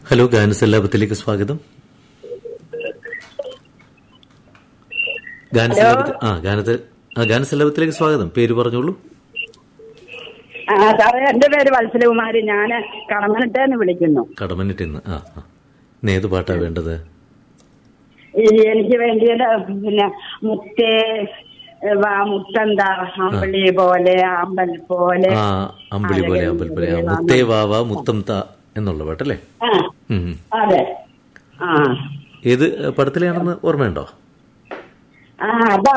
Hello ഗാനസല്ലാപത്തിലേക്ക് സ്വാഗതം ഗാനസല്ലാപത്തിൽ ആ ഗാനത്തെ ആ ഗാനസല്ലാപത്തിലേക്ക് സ്വാഗതം പേര് പറഞ്ഞോളൂ ആ സാറേ എന്റെ പേര് വത്സലകുമാരി ഞാന് കടമനട്ടേന്ന് വിളിക്കുന്നു കടമനിട്ടിന്ന് ആ ആ ഇന്ന് ഏത് പാട്ടാ വേണ്ടത് ഈ എനിക്ക് വേണ്ടിയത് പിന്നെ മുത്തേ വാ മുത്തന്താ അമ്പളി പോലെ അമ്പൽ പോലെ ആ അമ്പിളി പോലെ അമ്പൽ പോലെ ആ, മുത്തേ വാവ മുത്തം ത എന്നുള്ള പാട്ടല്ലേ ആ ഉം, ഉം. അതെ ആ ഏത് പടത്തിലെയാണെന്ന് ഓർമ്മയുണ്ടോ ആ അതാ